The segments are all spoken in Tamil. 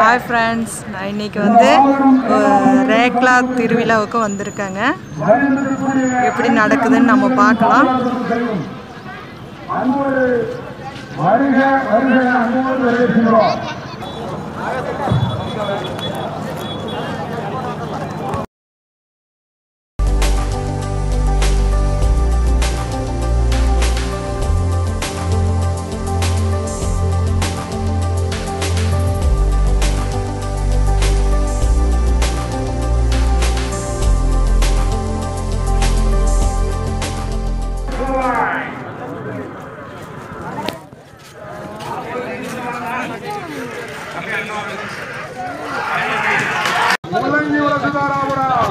ஹாய் ஃப்ரெண்ட்ஸ் நான் இன்னைக்கு வந்து அஹ், ரேக்லா திருவிழாவுக்கு வந்திருக்கேங்க எப்படி நடக்குதுன்னு நம்ம பார்க்கலாம் அன்போடு வருக வருக அன்போடு வரவேற்கின்றோம் முள்ளங்கி வளர்த்துதாராபுரம்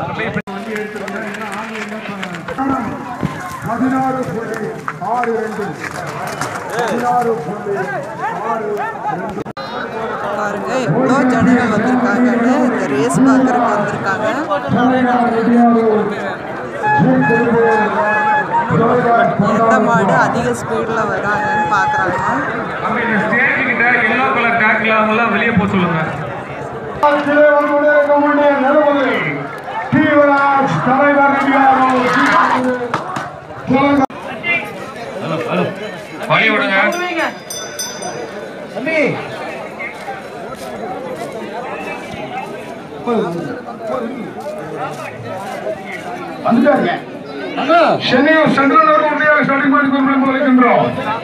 பதினாறு புள்ளி ஆறு ரெண்டு பதினாறு புள்ளி ஆறு ரெண்டு பாருங்க எவ்வளோ ஜனங்கள் வந்திருக்காங்கன்னு இந்த ரேஸ் பார்க்கறதுக்கு வந்திருக்காங்க எந்த மாடு அதிக ஸ்பீடில் வராங்கன்னு பார்க்குறாங்க நம்ம இந்த ஸ்டேஜ் கிட்ட எல்லோ கலர் டேக் இல்லாமலாம் வெளியே போக சொல்லுங்க ஆட்சியிலே வந்து கொண்டிருக்க வேண்டிய நிறுவனங்களை தீவிராஜ் தலைவர் இந்தியாவோ வழி விடுங்க வந்துட்டாங்க சென்னையும் சென்ட்ரல் உடனடியாக ஸ்டார்டிங் பண்ணி கொண்டு வருகின்றோம்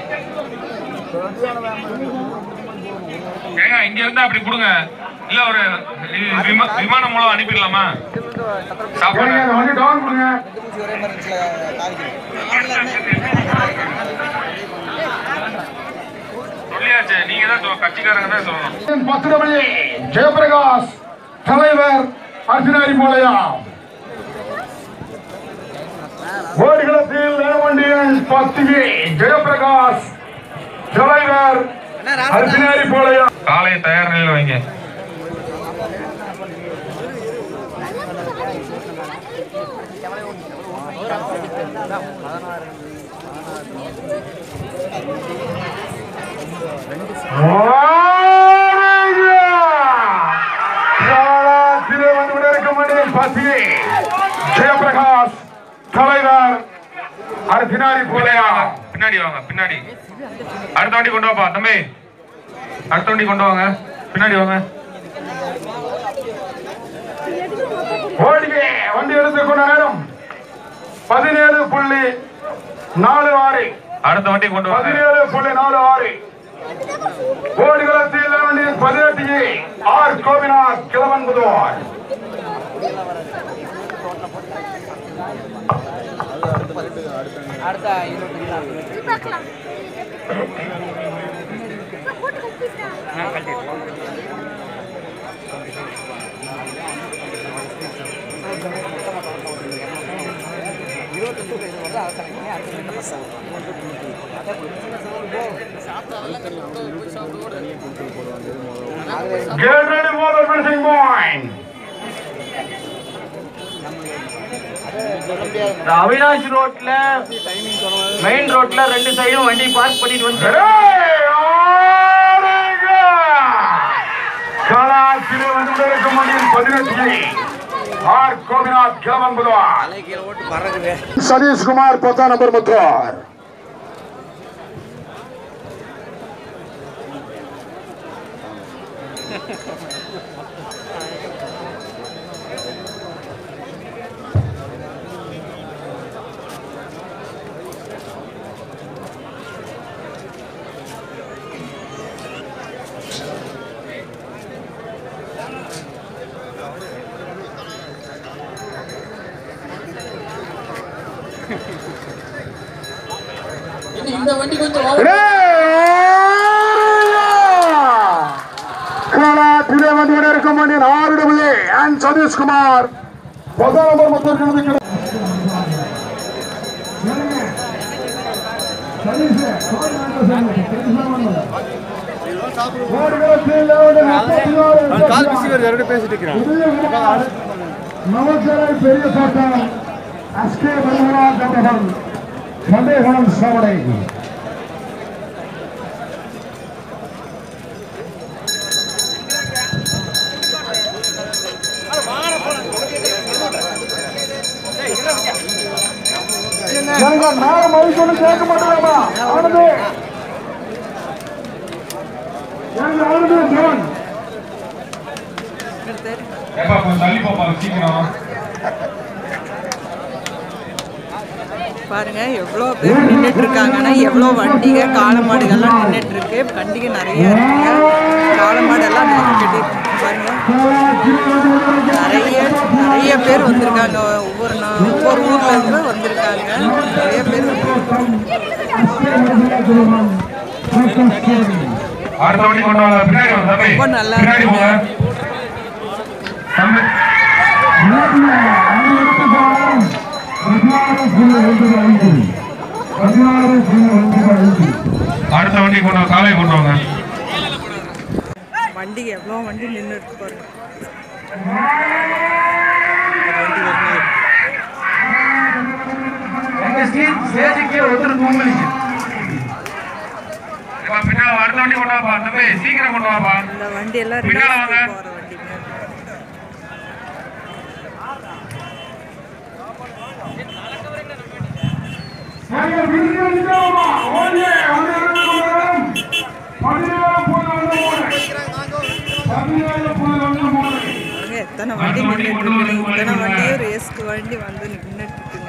ஏங்க இங்க இருந்து அப்படி கொடுங்க இல்ல ஒரு விமா- விமானம் மூலம் அனுப்பிடலாமா சாப்பாடு ஏங்க, அந்த வண்டி டவுன் கொடுங்க சொல்லியாச்சு நீங்க தான் சொல்ல- கட்சிக்காரங்க தான் சொல்லணும் பத்து டபிள்யூ ஜெயபிரகாஷ் தலைவர் அர்ஜுனாரி போலையா ஓடிகளத்தில் நேர்வண்டியன் பத்து ஜெயபிரகாஷ் தலைவர் அர்ஜுனாரி போலையா காலையை தயார் நிலையில் வைங்க ஜெயபிரகாஷ் தலைவர் அர்ஜுனாரி போலையா பின்னாடி வாங்க பின்னாடி அடுத்த வண்டி கொண்டு வாப்பா தம்பி அடுத்த வண்டி கொண்டு வாங்க பின்னாடி வாங்க ஓடியே வண்டி எடுத்துக் கொண்ட நேரம் பதினேழு புள்ளி நாலு ஆறு அடுத்த வண்டி கொண்டு வாங்க பதினேழு புள்ளி நாலு ஆறு ஓடிகளத்தில் வண்டியின் பதினெட்டு ஆர் கோபிநாத் கிழவன் புதுவார் Get ready for the finishing point. இந்த அவினாஷ் ரோட்ல மெயின் ரோட்ல ரெண்டு சைடும் வண்டி பார்க் பண்ணிட்டு வந்து கலாச்சிலே வந்து கொண்டிருக்கும் வண்டியின் பதினெட்டு ஆர் கோபிநாத் கிழவன் புதுவார் சதீஷ்குமார் பத்தாம் நம்பர் முத்தார் கலாச்சிலே வந்து கொண்டிருக்கும் வண்டியின் ஆறு டபிள்யூ அண்ட் சதீஷ்குமார் பத்தாம் நம்பர் முத்தார் கால் பிசி வருது அவர்கிட்ட பேசிட்டு இருக்கிறான் நவச்சரை பெரிய தோட்டம் அஸ்கே பருவரா கட்டடம் சந்தேகம் சாவடை எங்க மேல மைக் ஒண்ணு கேட்க மாட்டேங்கப்பா ஆனது எங்க ஆனது ஜோன் ஏப்பா கொஞ்சம் தள்ளி போப்பா சீக்கிரம் பாருங்க எவ்வளோ பேர் நின்றுட்டு இருக்காங்கன்னா எவ்வளோ வண்டிக காளை மாடுகள்லாம் நின்றுட்டு இருக்கு வண்டிகை நிறைய இருக்குங்க காளை மாடெல்லாம் நிறைய கட்டி பாருங்க நிறைய நிறைய பேர் வந்திருக்காங்க ஒவ்வொரு நா ஒவ்வொரு ஊர்ல இருந்து வந்திருக்காங்க நிறைய பேர் அடுத்த வண்டி கொண்டு வாங்க பின்னாடி வாங்க தம்பி ரொம்ப நல்லா பின்னாடி போங்க தம்பி அடுத்த வண்டி கொண்டு வாங்க காலை கொண்டு வாங்க வண்டிக்கு எவ்வளோ வண்டி நின்று இருக்கு பாருங்க எங்க ஸ்டேஜ் ஸ்டேஜுக்கு ஒருத்தர் தூங்கலிங்க ஏப்பா பின்னாடி அடுத்த வண்டி கொண்டு வாப்பா தம்பி சீக்கிரம் கொண்டு வாப்பா இந்த வண்டி எல்லாம் பின்னால ரிலீஸ் வாங்க. போகிற வண்டிங்க பாருங்க எத்தனை வண்டி நின்றுட்டு இருக்குது இத்தனை வண்டியும் ரேஸ்க்கு வண்டி வந்து நின்றுட்டு இருக்குங்க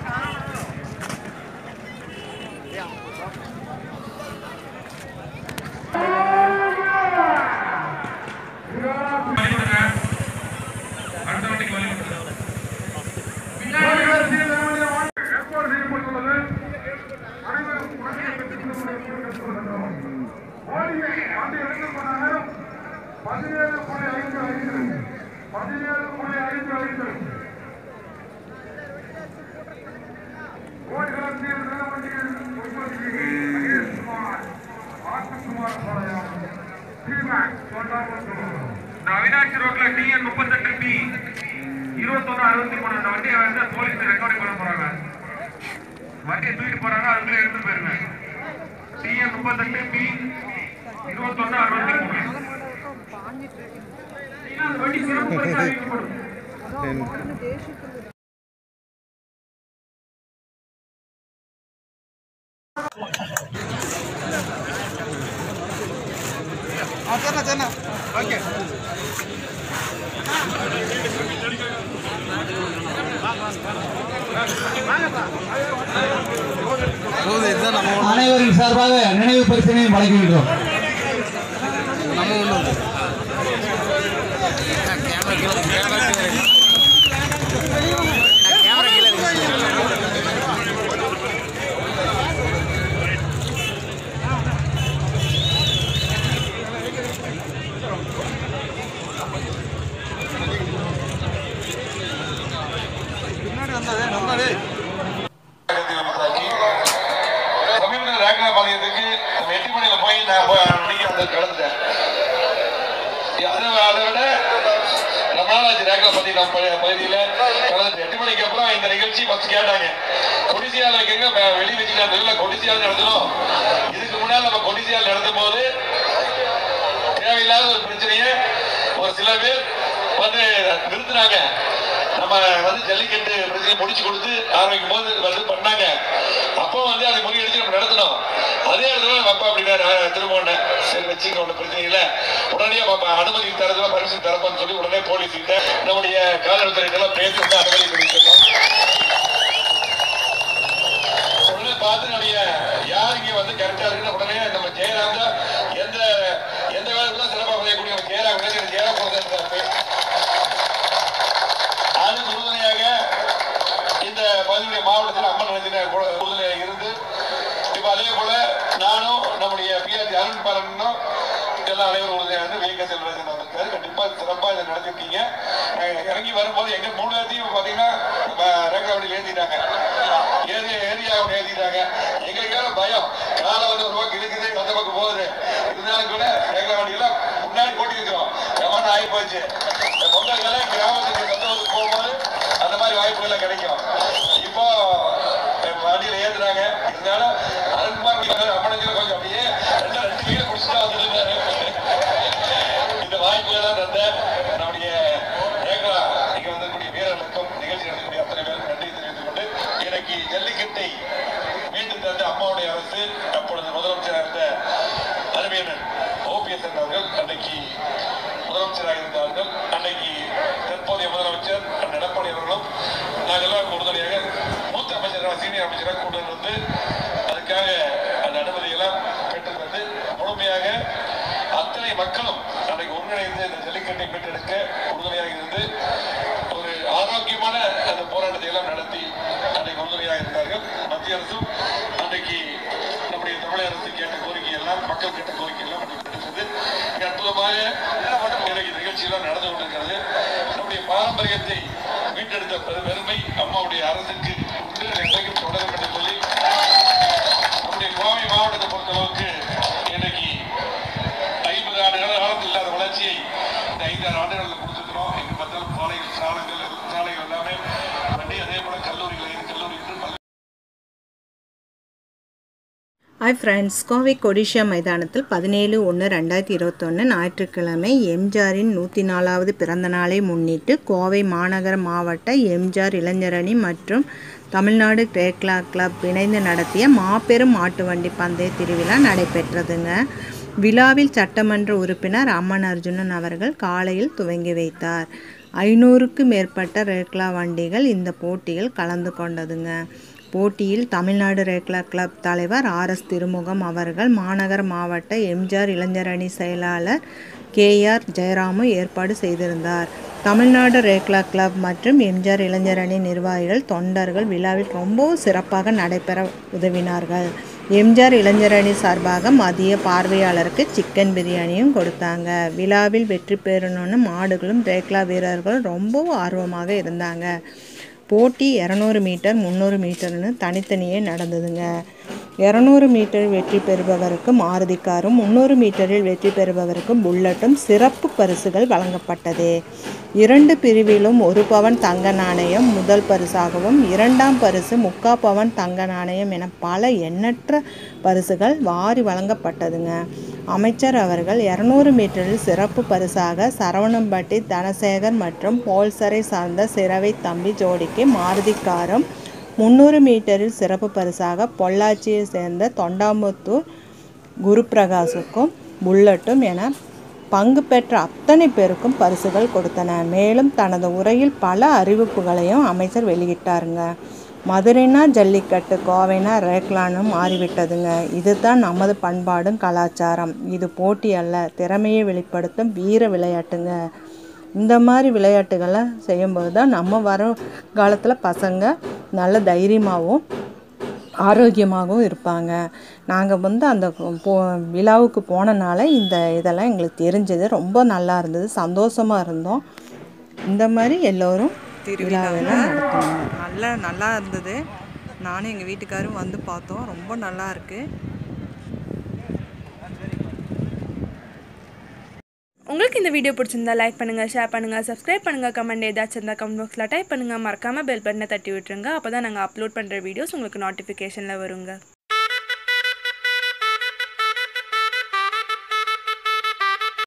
அடுத்த வண்டிக்கு வழி கொடுங்க. ஏற்பாடு செய்யப்பட்டுள்ளது அனைவரும் உடனே ஓடியை அந்த இடத்தில் கொண்ட நேரம் பதினேழு புள்ளி ஐந்து ஐந்து பதினேழு புள்ளி ஐந்து ஐந்து ஓடிகளத்தில் நிலவண்டியில் மகேஷ்குமார் ஆசகுமார் பாளையம் டிமேக் தொண்டாமுத்தூர் இந்த அவினாஷி ரோட்ல டிஎன் முப்பத்தெட்டு பி இருபத்தொன்னு அறுபத்தி மூணு அந்த வண்டியை வந்து போலீஸ் ரெக்கார்டிங் பண்ண போறாங்க வண்டியை தூக்கிட்டு போறாங்க அதுக்குள்ள எடுத்து போயிருங்க டிஎன் முப்பத்தெட்டு பி இருபத்தொன்னு அறுபத்தி மூணு வண்டி சிறப்பு பரிசு அறிவிக்கப்படும் அனைவரின் சார்பாக நினைவு பரிசனையும் வழங்குகின்றோம் சமீபத்தில் ரேங்கா பாளையத்துக்கு நம்ம எட்டுமணியில போய் நான் போய் அன்னைக்கு அந்த கலந்துட்டேன் அதை அதை விட ரொம்ப நாள் ஆச்சு ரேங்கா பத்தி நம்ம ப- பகுதியில கலந்து எட்டு மணிக்கு அப்புறம் இந்த நிகழ்ச்சி ஃபர்ஸ்ட் கேட்டாங்க கொடிசியால எங்க வெளி வச்சுட்டு அந்த கொடிசியால் நடத்தணும் இதுக்கு முன்னால் நம்ம கொடிசியால் நடத்தும் போது தேவையில்லாத ஒரு பிரச்சனையை ஒரு சில பேர் வந்து நிறுத்தினாங்க நம்ம வந்து ஜல்லிக்கட்டு பிரச்சனையை முடிச்சு கொடுத்து ஆரம்பிக்கும் போது வந்து பண்ணாங்க அப்போ வந்து அதை முறியடிச்சு நம்ம நடத்தணும் அதே இடத்துல நம்ம அப்பா அப்படின்னா நான் திரும்ப ஒண்ணு சரி வச்சுக்க ஒன்றும் பிரச்சனை இல்லை உடனே அப்ப அனுமதி தரதுல பரிசு தரப்பான்னு சொல்லி உடனே போலீஸ் கிட்ட நம்முடைய காவல்துறைக்கெல்லாம் பேசி வந்து அனுமதி கொடுத்துருக்கோம் உடனே பார்த்து நம்ம யார் இங்க வந்து கரெக்டா இருக்குன்னு உடனே நம்ம ஜெயராம் தான் எந்த எந்த வேலைக்குலாம் சிறப்பாக செய்யக்கூடிய நம்ம ஜெயராம் உடனே ஜெயராம் கொடுத்தாரு அதுக்கு உறுதுணையாக இந்த பகுதியுடைய மாவட்டத்தில் அம்மன் வந்தினர் கூட உறுதுணையாக இருந்து இப்ப அதே போல நானும் நம்முடைய பிஆர்டி அருண் பாலனும் எல்லாம் அனைவரும் உறுதியாக இருந்து விஏக செல்வராஜன் அவர்கள் கண்டிப்பா சிறப்பா இதை நடத்திருக்கீங்க நாங்க இறங்கி வரும்போது எங்க மூணு இடத்தையும் பாத்தீங்கன்னா நம்ம ரேங்காவடியில் ஏற்றிட்டாங்க ஏறி ஏரியாவில் ஏற்றிட்டாங்க எங்களுக்கான பயம் காலை வந்து ஒரு பக்கம் இழுக்குது அந்த பக்கம் போகுது இருந்தாலும் கூட ரேங்காவடியில முன்னாடி போட்டி இருக்கிறோம் எவன ஆகி போச்சு இந்த பொங்கல்களை கிராமத்துக்கு சொந்த ஊருக்கு போகும்போது அந்த மாதிரி வாய்ப்புகள் கிடைக்கும் இப்போ அஹ், வண்டியில ஏத்துறாங்க இருந்தாலும் அருண்குமார் அம்மனஞ்சில கொஞ்சம் அப்படியே ரெண்டு ரெண்டு வீடு குடிச்சுட்டு வந்துருந்தாரு இந்த வாய்ப்புகளை தந்த நம்முடைய ஏகலா இங்க வந்திருக்கக்கூடிய வீரர்களுக்கும் நிகழ்ச்சி நடத்தக்கூடிய அத்தனை பேரும் நன்றி தெரிவித்துக் கொண்டு எனக்கு ஜல்லிக்கட்டை உறுதுணையாக இருந்தார்கள் அன்னைக்கு தற்போதைய முதலமைச்சர் அண்ணன் எடப்பாடி அவர்களும் நாங்கெல்லாம் உறுதுணையாக மூத்த அமைச்சராக சீனியர் அமைச்சராக கொண்டு வந்து அதுக்காக அந்த அனுமதியெல்லாம் பெற்று வந்து முழுமையாக அத்தனை மக்களும் அன்னைக்கு ஒருங்கிணைந்து இந்த ஜல்லிக்கட்டை பெற்றெடுக்க உறுதுணையாக இருந்து ஒரு ஆரோக்கியமான அந்த போராட்டத்தை எல்லாம் நடத்தி அன்றைக்கு உறுதுணையாக இருந்தார்கள் மத்திய அரசும் அன்றைக்கு நம்முடைய தமிழக அரசு கேட்ட கோரிக்கை எல்லாம் மக்கள் கேட்ட கோரிக்கை எல்லாம் அன்றைக்கு பெற்றது மிக அற்புதமாக இன்றைக்கு நிகழ்ச்சியெல்லாம் நடந்து கொண்டிருக்கிறது நம்முடைய பாரம்பரியத்தை மீட்டெடுத்த பெரு- பெருமை அம்மாவுடைய அரசுக்கு உண்டு அது என்றைக்கும் தொடரும் என்று சொல்லி நம்முடைய கோவை மாவட்டத்தை பொறுத்தளவுக்கு இன்னைக்கு ஐம்பது ஆண்டு கால காலத்தில் இல்லாத வளர்ச்சியை இந்த ஐந்தாறு ஆண்டுகளில் கொடுத்துருக்கிறோம் எங்க பார்த்தாலும் பாலைகள் சாலைகள் சாலைகள் எல்லாமே பண்ணி அதே போல கல்லூரிகள் ஐந்து கல்லூரி என்று பல்வேறு ஹாய் ஃப்ரெண்ட்ஸ் கோவை கொடிஷா மைதானத்தில் பதினேழு ஒன்று ரெண்டாயிரத்தி இருபத்தொன்று ஞாயிற்றுக்கிழமை எம்ஜிஆரின் நூற்றி நாலாவது பிறந்த நாளை முன்னிட்டு கோவை மாநகர மாவட்ட எம்ஜிஆர் இளைஞரணி மற்றும் தமிழ்நாடு ரேக்லா கிளப் இணைந்து நடத்திய மாபெரும் மாட்டு வண்டி பந்தய திருவிழா நடைபெற்றதுங்க விழாவில் சட்டமன்ற உறுப்பினர் அம்மன் அர்ஜுனன் அவர்கள் காலையில் துவங்கி வைத்தார் ஐநூறுக்கு மேற்பட்ட ரேக்லா வண்டிகள் இந்த போட்டியில் கலந்து கொண்டதுங்க போட்டியில் தமிழ்நாடு ரேக்லா கிளப் தலைவர் ஆர் எஸ் திருமுகம் அவர்கள் மாநகர மாவட்ட எம்ஜிஆர் இளைஞரணி செயலாளர் கே ஆர் ஜெயராமு ஏற்பாடு செய்திருந்தார் தமிழ்நாடு ரேக்லா கிளப் மற்றும் எம்ஜிஆர் இளைஞரணி நிர்வாகிகள் தொண்டர்கள் விழாவில் ரொம்பவும் சிறப்பாக நடைபெற உதவினார்கள் எம்ஜிஆர் இளைஞரணி சார்பாக மதிய பார்வையாளருக்கு சிக்கன் பிரியாணியும் கொடுத்தாங்க விழாவில் வெற்றி பெறணும்னு மாடுகளும் ரேக்லா வீரர்களும் ரொம்பவும் ஆர்வமாக இருந்தாங்க போட்டி இரநூறு மீட்டர் முந்நூறு மீட்டர்னு தனித்தனியே நடந்ததுங்க இரநூறு மீட்டர் வெற்றி பெறுபவருக்கு மாருதி காரும் முந்நூறு மீட்டரில் வெற்றி பெறுபவருக்கு புல்லட்டும் சிறப்பு பரிசுகள் வழங்கப்பட்டது இரண்டு பிரிவிலும் ஒரு பவன் தங்க நாணயம் முதல் பரிசாகவும் இரண்டாம் பரிசு முக்கா பவன் தங்க நாணயம் என பல எண்ணற்ற பரிசுகள் வாரி வழங்கப்பட்டதுங்க அமைச்சர் அவர்கள் இரநூறு மீட்டரில் சிறப்பு பரிசாக சரவணம்பட்டி தனசேகர் மற்றும் போல்சரை சார்ந்த சிறவை தம்பி ஜோடிக்கு மாருதி காரும் முந்நூறு மீட்டரில் சிறப்பு பரிசாக பொள்ளாச்சியை சேர்ந்த தொண்டாமுத்தூர் குருபிரகாசுக்கும் புல்லட்டும் என பங்கு பெற்ற அத்தனை பேருக்கும் பரிசுகள் கொடுத்தன மேலும் தனது உரையில் பல அறிவிப்புகளையும் அமைச்சர் வெளியிட்டாருங்க மதுரைனா ஜல்லிக்கட்டு கோவைனா ரேக்லான்னு மாறிவிட்டதுங்க இதுதான் நமது பண்பாடும் கலாச்சாரம் இது போட்டி அல்ல திறமையை வெளிப்படுத்தும் வீர விளையாட்டுங்க இந்த மாதிரி விளையாட்டுகளை செய்யும்போது தான் நம்ம வர காலத்தில் பசங்க நல்ல தைரியமாகவும் ஆரோக்கியமாகவும் இருப்பாங்க நாங்கள் வந்து அந்த போ விழாவுக்கு போனனால இந்த இதெல்லாம் எங்களுக்கு தெரிஞ்சது ரொம்ப நல்லா இருந்தது சந்தோஷமாக இருந்தோம் இந்த மாதிரி எல்லோரும் திருவிழாவெல்லாம் நடத்தணும் நல்லா நல்லா இருந்தது நானும் எங்கள் வீட்டுக்காரும் வந்து பார்த்தோம் ரொம்ப நல்லா இருக்கு உங்களுக்கு இந்த வீடியோ பிடிச்சிருந்தா லைக் பண்ணுங்கள் ஷேர் பண்ணுங்கள் சப்ஸ்கிரைப் பண்ணுங்கள் கமெண்ட் ஏதாச்சும் இருந்தால் கமெண்ட் பாக்ஸில் டைப் பண்ணுங்கள் மறக்காமல் பெல் பட்டனை தட்டி விட்டுருங்க அப்போ தான் நாங்கள் அப்லோட் பண்ணுற வீடியோஸ் உங்களுக்கு நோட்டிஃபிகேஷனில் வருங்க